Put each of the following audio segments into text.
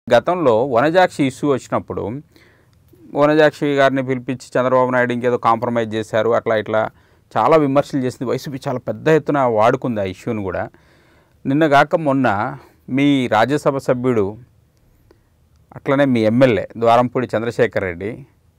గతంలో వనజాక్షి ఇష్యూ వచ్చినప్పుడు వనజాక్షి గారిని పిలిపించి చంద్రబాబు నాయుడు ఇంకేదో కాంప్రమైజ్ చేశారు అట్లా ఇట్లా చాలా విమర్శలు చేసింది వైసీపీ చాలా పెద్ద ఎత్తున వాడుకుంది ఆ ఇష్యూని కూడా నిన్న కాక మొన్న మీ రాజ్యసభ సభ్యుడు అట్లనే మీ ఎమ్మెల్యే ద్వారంపూడి చంద్రశేఖర్ రెడ్డి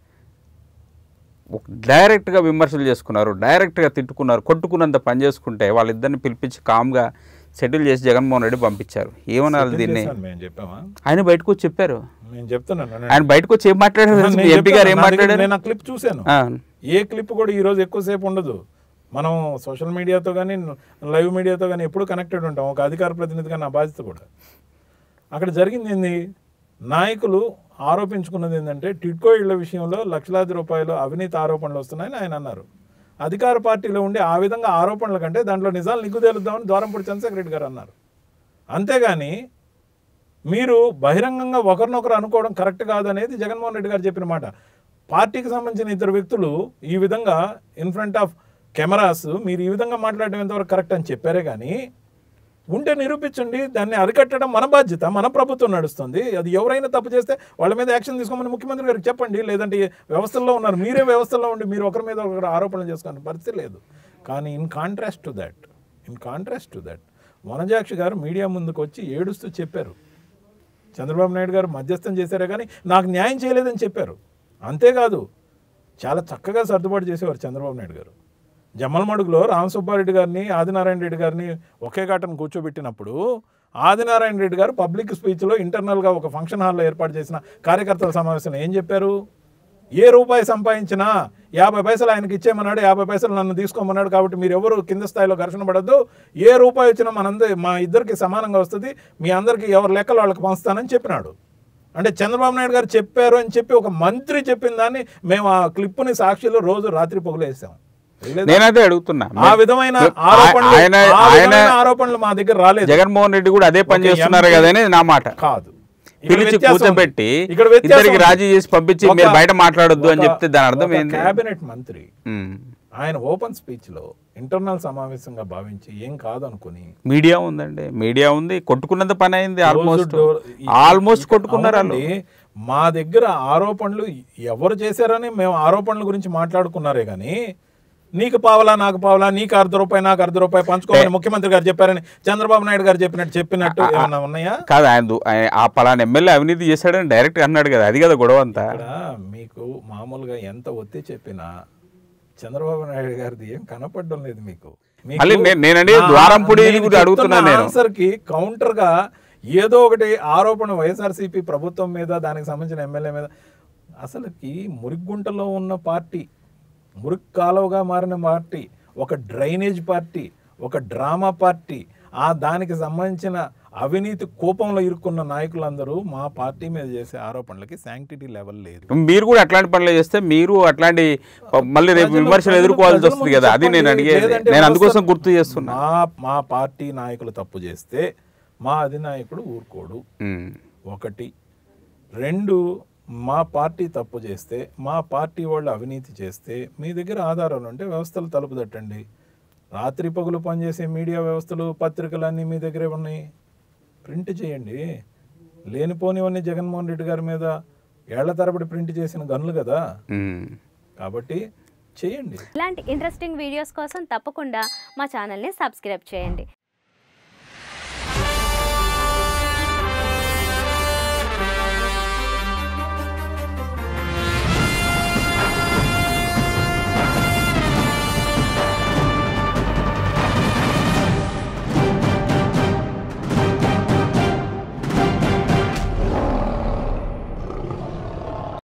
ఒక- డైరెక్ట్గా విమర్శలు చేసుకున్నారు డైరెక్ట్గా తిట్టుకున్నారు కొట్టుకున్నంత పని చేసుకుంటే వాళ్ళిద్దరిని పిలిపించి కామ్గా సెటిల్ చేసి జగన్మోహన్ రెడ్డి పంపించారు ఏమన్నారు దీన్ని చేశాను మేము చెప్పామా ఆయన బయటకు వచ్చి చెప్పారు నేను చెప్తున్నాను నేను- ఆయన బయటకు వచ్చి ఏం మాట్లాడారు నేను తెలుసా? ఎంపీ గారు ఏం చెప్తాను. నా దగ్గర మాట్లాడారు నేను ఆ క్లిప్ చూశాను ఆ, ఏ క్లిప్ కూడా ఈ రోజు ఎక్కువసేపు ఉండదు మనం సోషల్ మీడియాతో కానీ లైవ్ మీడియాతో కానీ ఎప్పుడు కనెక్టెడ్ ఉంటాం ఒక అధికార ప్రతినిధిగా నా బాధ్యత కూడా అక్కడ జరిగింది ఏంది నాయకులు ఆరోపించుకున్నది ఏంటంటే టిడ్కో ఇళ్ల విషయంలో లక్షలాది రూపాయలు అవినీతి ఆరోపణలు వస్తున్నాయని ఆయన అన్నారు అధికార పార్టీలో ఉండి ఆ విధంగా ఆరోపణల కంటే దాంట్లో నిజాలు నిగ్గు తేలుద్దామని ద్వారంపూడి చంద్రశేఖర రెడ్డి గారు అన్నారు అంతేగాని మీరు బహిరంగంగా ఒకరినొకరు అనుకోవడం కరెక్ట్ కాదనేది జగన్మోహన్ రెడ్డి గారు చెప్పిన మాట పార్టీకి సంబంధించిన ఇద్దరు వ్యక్తులు ఈ విధంగా ఇన్ ఫ్రంట్ ఆఫ్ కెమెరాస్ మీరు ఈ విధంగా మాట్లాడడం ఎంతవరకు కరెక్ట్ అని చెప్పారే కానీ ఉంటే నిరూపించండి దాన్ని అరికట్టడం మన బాధ్యత మన ప్రభుత్వం నడుస్తుంది అది ఎవరైనా తప్పు చేస్తే వాళ్ళ మీద యాక్షన్ తీసుకోమని ముఖ్యమంత్రి గారికి చెప్పండి లేదంటే వ్యవస్థల్లో ఉన్నారు మీరే వ్యవస్థల్లో ఉండి మీరు ఒకరి మీద ఒకరు ఆరోపణలు చేసుకునే పరిస్థితి లేదు కానీ in contrast to that in contrast to that Vanajakshi గారు మీడియా ముందుకు వచ్చి ఏడుస్తూ చెప్పారు చంద్రబాబు నాయుడు గారు మధ్యస్థం చేశారే కానీ నాకు న్యాయం చేయలేదని చెప్పారు అంతేకాదు చాలా చక్కగా సర్దుబాటు చేసేవారు చంద్రబాబు నాయుడు గారు జమ్మలమడుగులో రామసుబ్బారెడ్డి గారిని ఆదినారాయణ రెడ్డి గారిని ఒకే ఘటన కూర్చోబెట్టినప్పుడు ఆదినారాయణ రెడ్డి గారు పబ్లిక్ స్పీచ్లో ఇంటర్నల్గా ఒక ఫంక్షన్ హాల్లో ఏర్పాటు చేసిన కార్యకర్తల సమావేశంలో ఏం చెప్పారు ఏ రూపాయి సంపాదించినా యాభై పైసలు ఆయనకి ఇచ్చేయమన్నాడు యాభై పైసలు నన్ను తీసుకోమన్నాడు కాబట్టి మీరు ఎవరు కింద స్థాయిలో ఘర్షణ పడద్దు ఏ రూపాయి వచ్చినా మనందరి మా ఇద్దరికి సమానంగా వస్తుంది మీ అందరికి ఎవరి లెక్కలు వాళ్ళకి పంచుతానని చెప్పినాడు అంటే చంద్రబాబు నాయుడు గారు చెప్పారు అని చెప్పి ఒక మంత్రి చెప్పిన దాన్ని మేము ఆ క్లిప్పుని సాక్షిలో రోజు రాత్రి పొగలేసాం వేయలేదా? నేనైతే అడుగుతున్నా ఆ విధమైన ఆ- ఆరోపణలు ఆయన ఆ ఆయన విధమైన ఆరోపణలు మా దగ్గర రాలేదు జగన్మోహన్ రెడ్డి కూడా అదే పని ఒక చేస్తున్నారు ఎంపీ కదా అనేది నా మాట కాదు ఇక్కడ పిలిచి వ్యత్యాసం ఉంది. కూర్చోబెట్టి ఇక్కడ వ్యత్యాసం ఇద్దరికి ఉంది. రాజీ చేసి పంపించి ఒక- మీరు బయట మాట్లాడొద్దు అని ఒక- చెప్తే దాని అర్థం ఒక ఏంది కేబినెట్ మంత్రి ఉమ్. ఆయన ఓపెన్ స్పీచ్ లో ఇంటర్నల్ సమావేశంగా భావించి ఏం కాదనుకుని మీడియా ఉందండి మీడియా ఉంది కొట్టుకున్నంత పని అయింది ఆల్మోస్ట్ Closed door- ఈ- ఆల్మోస్ట్ కొట్టుకున్నారు వాళ్ళు అవునండి. మా దగ్గర ఆరోపణలు ఎవరు చేశారని మేము ఆరోపణల గురించి మాట్లాడుకున్నారే కానీ నీకు పావలా నాకు పావలా నీకు అర్ధ రూపాయి నాకు అర్ధ రూపాయి పంచుకోమని ముఖ్యమంత్రి గారు చెప్పారని చంద్రబాబు నాయుడు గారు చెప్పినట్టు చెప్పినట్టు ఏమన్నా ఉన్నాయా కాదు ఆయన దు- ఆయన ఆ పలానా ఎమ్మెల్యే అవినీతి చేశాడని డైరెక్ట్ అన్నాడు కదా అది కదా గొడవ అంతా ఇక్కడ మీకు మామూలుగా ఎంత ఒత్తి చెప్పినా చంద్రబాబు నాయుడు గారిది ఏం కనపడడం లేదు మీకు మీకు మళ్ళీ నే- నేనండి నా- ద్వారంపూడి నేను గురించి అడుగుతున్నా చెప్తున్న నేను. ఆన్సర్ కి కౌంటర్ గా ఏదో ఒకటి ఆరోపణ వైఎస్ఆర్సీపీ ప్రభుత్వం మీద దానికి సంబంధించిన ఎమ్మెల్యే మీద అసలుకి మురిగ్గుంటలో ఉన్న పార్టీ మురికి కాలువగా మారిన పార్టీ ఒక డ్రైనేజ్ పార్టీ ఒక డ్రామా పార్టీ ఆ దానికి సంబంధించిన అవినీతి కోపంలో ఇరుక్కున్న నాయకులందరూ మా పార్టీ మీద చేసే ఆరోపణలకి శాంక్టిటీ లెవెల్ లేదు మీరు కూడా అట్లాంటి పనులు చేస్తే మీరు అట్లాంటి ప- మళ్ళీ రేపు ప్రజలు- విమర్శలు ప్రజలు- ఎదుర్కోవాల్సి ప్రజల వస్తుంది ముందు కదా అది నేను చెప్పండి. అడిగేది లేదంటే నేను అందుకోసం వ్యవస్థ- గుర్తు చేస్తున్నా మా మా పార్టీ నాయకులు తప్పు చేస్తే మా అధినాయకుడు ఊరుకోడు ఉమ్. ఒకటి రెండు మా పార్టీ తప్పు చేస్తే మా పార్టీ వాళ్ళు అవినీతి చేస్తే మీ దగ్గర ఆధారాలు ఉంటే వ్యవస్థలు తలుపు తట్టండి రాత్రి పగులు పనిచేసే మీడియా వ్యవస్థలు పత్రికలన్నీ మీ దగ్గరే ఉన్నాయి ప్రింట్ చేయండి లేనిపోనివన్నీ జగన్మోహన్ రెడ్డి గారి మీద ఏళ్ల తరబడి ప్రింట్ చేసిన గనులు కదా ఉమ్. కాబట్టి చేయండి ఇలాంటి ఇంట్రెస్టింగ్ వీడియోస్ కోసం తప్పకుండా మా ఛానల్ని సబ్స్క్రైబ్ చేయండి